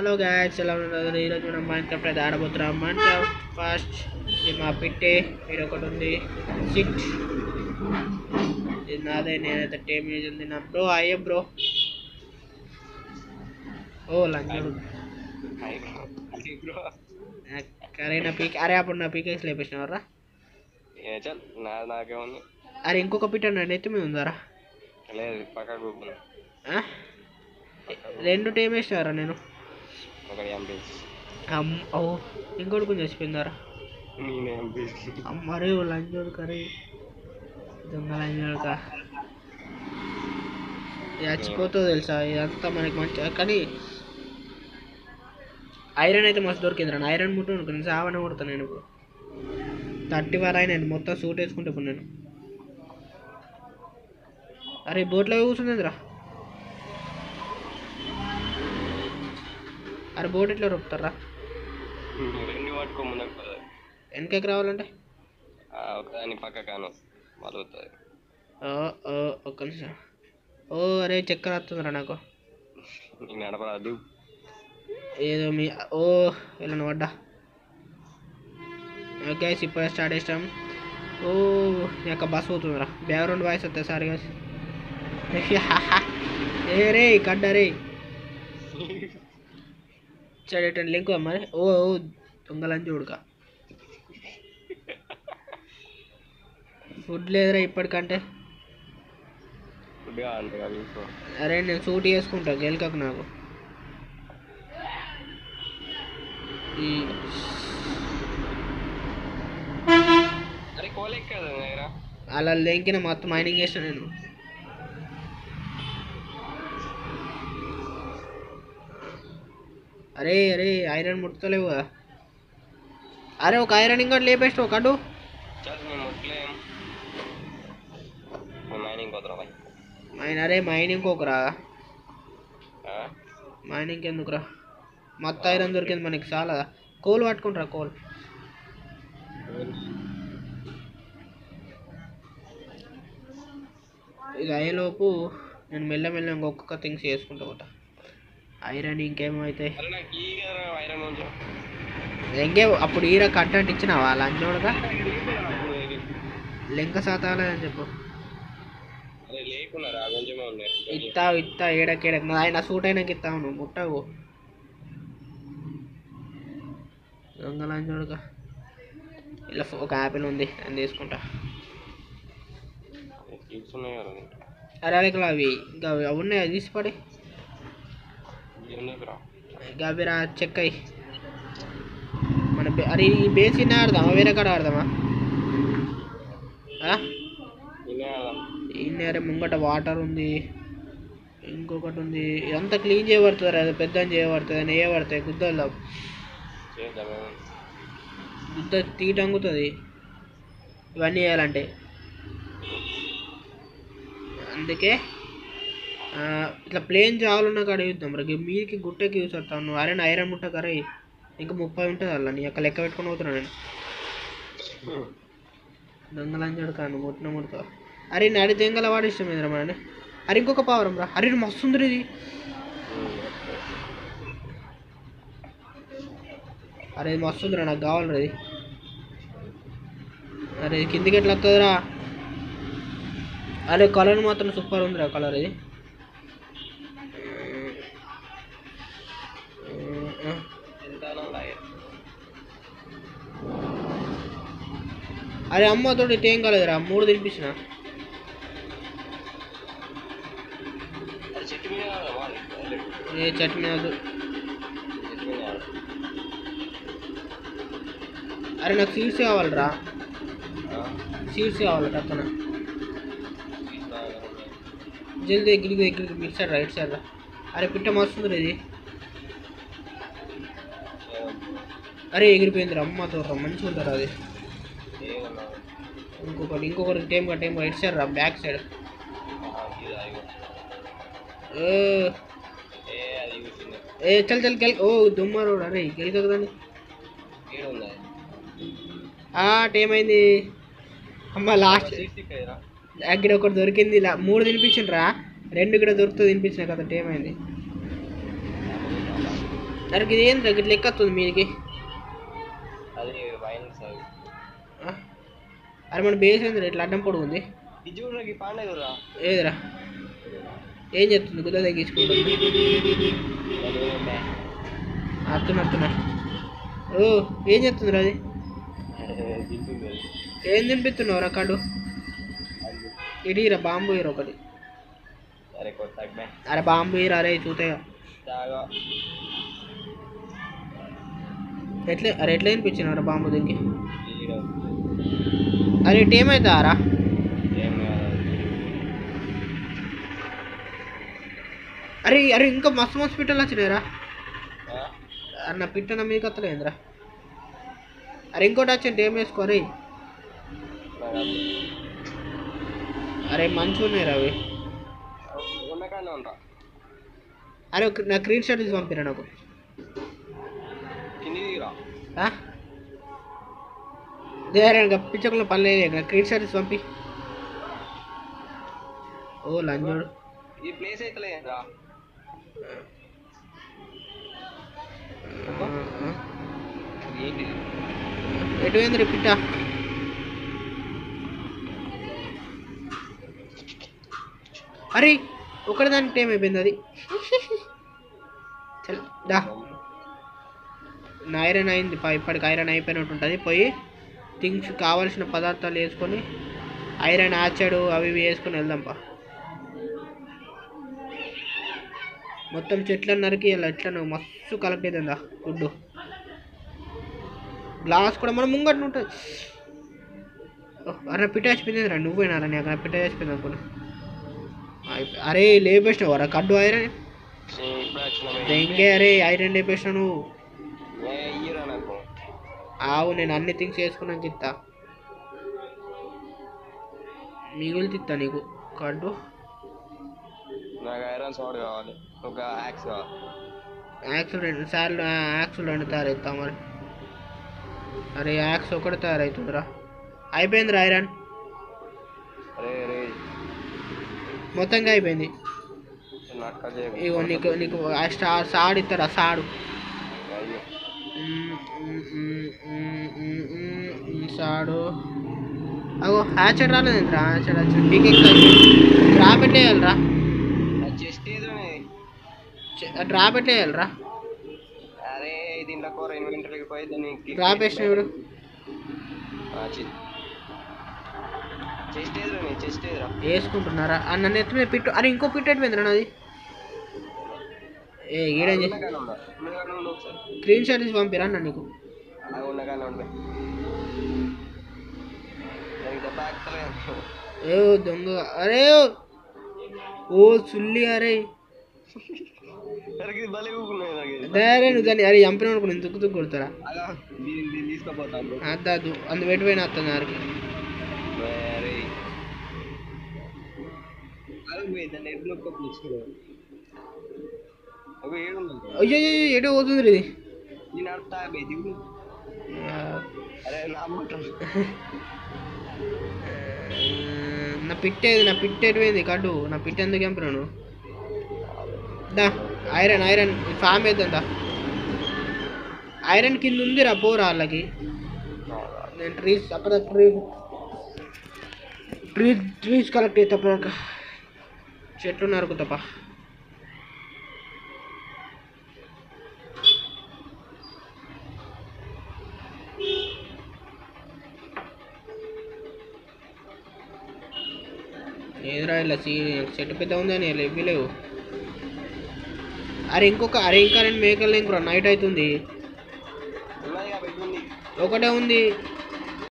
Hello guys ఎలా ఉన్నారు ఈరోజు మనం మైండ్ క్రాఫ్ట్ అయితే ఆడబోతున్నాం మైండ్ క్రాఫ్ట్ ఫాస్ట్ ఇది మా పిట్టే మీరు ఒకటి ఉంది సిట్ ఇది నాదే నేనైతే టేమ్ యూజ్ ఉంది నా బ్రో అయ్యే బ్రో ఓ లంచోడు అరే నా పీక్ అరే అప్పుడు నా పీకేసి లేపేసినవరా ఏ చల్ నా నాకేముంది అరే ఇంకొక పిట్ట నా నెత్తి మీద ఉందారా లేదు పక్కకు కూకున్నా ఆ? రెండు టైం వేసినారా నేను ఒకటి ఎంపీస్ అమ్ ఓ ఇంకోటి కొంచెం చచ్చిపోయిందారా నేను ఎంపీస్ అమ్మరే లంచోడు కర్రీ దొంగ లంచోడుక చచ్చిపోతుందో తెలుసా ఇదంతా మనకి మంచి కానీ ఐరన్ అయితే మస్తు దొరికింది రా ఐరన్ ముట్టు అనుకుని సావన కొడతాను నేను ఇప్పుడు థర్టీ వర్ అయినా మొత్తం సూట్ వేసుకుంటే ఇప్పుడు నేను అరే బోట్లో కూర్చుంది రా అరే బోట్ ఎట్లా రొప్పుతారా రెండు పట్టుకో ముందుకు పోతుంది వెనకకి రావాలంటే ఒకదాని పక్క కాను మలుగుతుంది ఓ ఓ ఒక్క నిమిషం ఓ అరే చక్కెర వస్తుందిరా నాకు నీకు నడపరాదు ఏదో మీ ఓ వెళ్ళను పడ్డా ఓకే ఇప్పుడు స్టార్ట్ చేస్తాం ఓ నీ యొక్క బస్ పోతుందిరా బ్యాక్గ్రౌండ్ వాయిస్ వస్తుంది సారీ గాస్ ఏ రే కడ్డ రే చదివేటండి లింక్ మరి ఓ ఓ దొంగలని చూడుక ఫుడ్ లేదురా ఇప్పటికంటే ఫుడ్గా అంటే కదా ఇంకో అరే నేను సూట్ చేసుకుంటా గెలకకు నాకు ఈ అరే కోలేక్ కదా నా దగ్గర అలా లెంకిన మొత్తం మైనింగ్ చేసిన నేను అరే అరే ఐరన్ ముట్టలేవు కదా అరే ఒక ఐరన్ ఇంకోటి లేపేస్తావు కడు చల్ మేము ముట్లేం మేము మైనింగ్ పోతున్నాం బాయ్ మైన్ అరే మైనింగ్ ఒకరా మైనింగ్ ఎందుకురా మొత్తం ఐరన్ దొరికింది మనకి చాలా కోల్ పట్టుకుంటారా కోల్ ఇది అయ్యేలోపు నేను మెల్లమెల్ల ఇంకొక థింగ్స్ చేసుకుంటా పోతా ఐరన్ ఇంకేమైతే అరే నాకు ఈ కదా ఐరన్ కొంచెం ఇంకే అప్పుడు ఈర కట్టంటే ఇచ్చినావా లంచోడగా లెంక శాతాలని చెప్పు అరే లేకున్నారా కొంచెమే ఉన్నాయి ఇత్తా ఇత్తా ఏడకేడక ఆయన సూట్ అయినాక ఇస్తావు నువ్వు ముట్టవు దొంగ లంచోడుగా ఇలా ఒక యాపిల్ ఉంది నేను తీసుకుంటా కిడ్స్ ఉన్నాయి కదా అరే అరే ఇక్కడ అవి ఇంకా అవి అవి ఉన్నాయి అది తీసిపడి ఎందుకురా ఇంకా అవి రా చెక్ అయ్యి మన బే- అరే ఈ బేస్ ఇన్న ఆడదామా వేరే కాడ ఆడదామా ఆ? నిన్నే ఆడదాం ఇన్ని అరే ముంగట వాటర్ ఉంది ఇంకొకటి ఉంది ఇదంతా క్లీన్ చేయబడుతుంది అది పెద్ద చేయబడుతుంది అని వేయబడతాయి గుద్దల్లో చేద్దాం గుద్ద తీటంగుతుంది ఇవన్నీ చేయాలంటే అందుకే ఆ, ఇట్లా ప్లేన్ జాగులున్న కాడ చూద్దాం మరి మీదకి గుట్టకి యూస్ అవుతాను నువ్వు అరే నా ఐరన్ ముట్ట కరే ఇంకా ముప్పై ఉంటుంది అలా నీ యొక్క లెక్క పెట్టుకొని పోతున్నాను నేను దొంగలంజాడు కాను ముట్టిన ముడతా అరే నడి దెంగల వాడు ఇష్టం ఏంద్రా మన అరే ఇంకొక పావరం రా అరే మస్తు ఉంది ఇది అరే ఇది మస్తు ఉందిరా నాకు కావాలిరా ఇది అరే ఇది కిందికి ఎట్లా వస్తుందిరా అరే కలర్ మాత్రం సూపర్ ఉందిరా కలర్ ఇది ఎంత అలాగే అరే అమ్మతోటి ఇటు ఏం కాలేదురా మూడు తినిపించిన అది చెట్టు మీద ఆడదామా? ఏ చట్నీ వద్దు చెట్టు మీద ఆడదాం. అరే నాకు సీడ్స్ కావాలిరా ఆ? సీడ్స్ కావాలి అతన తీస్తా ఆడదాం. జల్దీ ఎగ్గిరికి ఎగ్గిరికి మిక్స్ సైడ్ రైట్ సైడ్ రా అరే పిట్ట మస్తుంది ఇది అరే ఎగిరిపోయిందిరా అమ్మతో రా మంచిగా ఉంటారు అది ఏమన్నా? ఇంకొకటి ఇంకొకటి టైం కా టైం రైట్ సైడ్ రా బ్యాక్ సైడ్ ఆ, ఇది అది కూడా. ఏ ఏ, అది చూసింది. ఏ చల్ చల్ గెల్ ఓ దుమ్మారు అరే గెలిక కదండి ఈడ ఉందా? ఆ టైం అయింది అమ్మ లాస్ట్ సిక్స్టీ ఫైవ్ రా. అక్కడ ఒకటి దొరికింది ఇలా మూడు తినిపించిండ్రా రెండు ఇక్కడ దొరుకుతుంది తినిపించిన కదా టైం అయింది అరే ఇది ఏంద్రా ఇట్లా లెక్క వస్తుంది మీదికి అది వైన్స్ అది ఆ? అరే మన బేస్ ఏంద్రా ఇట్లా అడ్డం పొడుగు ఉంది ఇది చూడడానికి పాండే కదా ఏదిరా ఏం చెప్తుంది గుద్ద తగ్గించుకుంటుంది అత్తున్నా అత్తున్నా ఓ ఏం చెప్తుందిరా అది ఏం తినిపిస్తున్నావురా కాడు ఇడిరా బాంబు ఇరా ఒకటి అరే కొట్టాక అరే బాంబు ఇరా అరే చూతాయా తాగా ఎట్లా అరే ఎట్లా వినిపించినారా బాంబు దీనికి ఈడ అరే ఇటు ఏమవుతారా ఏం కాదు అరే అరే ఇంకా మస్తు మస్తు పిట్టలు వచ్చినాయిరా ఆ? అన్న పిట్టన మీకు వస్తలేదురా అరే ఇంకోటి వచ్చింటే ఏం వేసుకోరే నాకు అది. అరే మంచిగా ఉన్నాయిరా అవి ఉన్నకానే ఉంటా అరే ఒక- నా స్క్రీన్ షాట్ తీసి పంపిరా నాకు కింది దిగిరా ఆ? దేరే ఇంకా పిచ్చకుల్లో పని లేదు నా స్క్రీన్ షాట్ తీసి పంపి ఓ లంజోడు ఈ ప్లేస్ అయితే లేదురా ఆ, ఆ. ఏంటి ఎటు పోయింది రే పిట్ట అరే ఒకటి దానికి టైం అయిపోయింది అది చల్ దా నా ఐరన్ అయింది పా ఇప్పటికి ఐరన్ అయిపోయినట్టు ఉంటుంది పోయి థింగ్స్ కావాల్సిన పదార్థాలు వేసుకొని ఐరన్ ఆచాడు అవి ఇవి వేసుకొని వెళ్దాంపా మొత్తం చెట్లను నరికి ఇలా ఎట్లా మస్తు కలెక్ట్ అవుతుందా గుడ్డు గ్లాస్ కూడా మనం ముంగట ఉంటుంది అరే పిట్ట చచ్చిపోయింది రా నువ్వేనారా నేను అక్కడ పిట్ట చచ్చిపోయింది అనుకున్నా అయిపో- అరే లేపేసినావు రా కడ్డు ఐరన్ ఇప్పుడు వచ్చిన దెంగే అరే ఐరన్ లేపేసినావు నువ్వు ఇయ్యరా నాకు ఆవు నేను అన్ని థింగ్స్ వేసుకున్నాక ఇస్తా మిగులు తిత్తా నీకు కడ్డు నాకు ఐరన్ సోడ్ కావాలి ఒక యాక్స్ కావాలి యాక్స్ రెండు సార్లు యాక్స్ రెండు తయారవుతా మరి అరే యాక్స్ ఒకటి తయారవుతుందిరా అయిపోయిందిరా ఐరన్ అరే అరే మొత్తంగా అయిపోయింది నక్క చేయకు. ఇగో నీకు నీకు ఆ స్టా సాడు ఇస్తారా సాడు అయ్యో మ్మ్, మ్మ్, మ్మ్, మ్మ్, మ్మ్, మ్మ్, మ్మ్, సాడు అగో హ్యాచెడ్ రాలేదండి హ్యాచెడ్ వచ్చింది పీకెక్స్ డ్రా పెట్టేయాలరా అది చెస్ట్ ఏదోనే డ్రా పెట్టేయాలరా అరే దీంట్లో కూర ఇన్వెంటరీకి పోయి దాన్ని డ్రా పెట్టినప్పుడు చెస్ట్ ఏదిరా చెస్ట్ ఏదిరా వేసుకుంటున్నారా ఆ నన్ను ఎత్తి మీద పిట్టు అరే ఇంకో పిట్టు ఎట్టిపోయిందిరా నాది ఏ ఈడేం చేసి ఉన్నగానే ఉందా ఉన్నగానే ఉండు ఒకసారి స్క్రీన్ షాట్ తీసి పంపిరా అన్న నీకు అది ఉన్నగానే ఉండే దానికి దెబ్బ ఆగుతలేదు ఏ ఓ దొంగ అరే ఓ. ఓ సుల్లి అరే అరే ఇది భలే ఊకున్నాయి నాకు ఇది. అరే నువ్వు దాన్ని అరే చంపిన అనుకుని దుక్కు దుక్కు కొడతారా అలా దీన్ని దీన్ని తీసుకోపోతాను అద్దాదు అందు పెట్టిపోయిన వస్తుంది దానికి అరే అది పోయి దాన్ని ఎడ్లో కప్పు తీసుకోవాలి ఒక ఏడు ఉంది అయ్యో అయ్యో, అయ్యో, ఎటో పోతుంది రే ఇది నేను అర్థా పోయి దిగు ఆ, అరే నా మొత్తం నా పిట్టేది నా పిట్ట ఎటుపోయింది కడ్డు నా పిట్ట ఎందుకు చంపినాను దా ఐరన్ ఐరన్ ఫామ్ వేద్దా ఐరన్ కింద ఉందిరా పోరా వాళ్ళకి నేను ట్రీస్ అక్కడ ట్రీ ట్రీస్ ట్రీస్ కలెక్ట్ అయితే అప్పటిదాకా చెట్లు నరకు తప్ప ఏదిరా ఇలా సీ చెట్టు పెద్ద ఉందని ఇలా ఇవ్వలేవు అరే ఇంకొక అరే ఇంకా రెండు మేకలు ఇంకో నైట్ అవుతుంది ఉన్నది కాబట్టి ఉంది ఒకటే ఉంది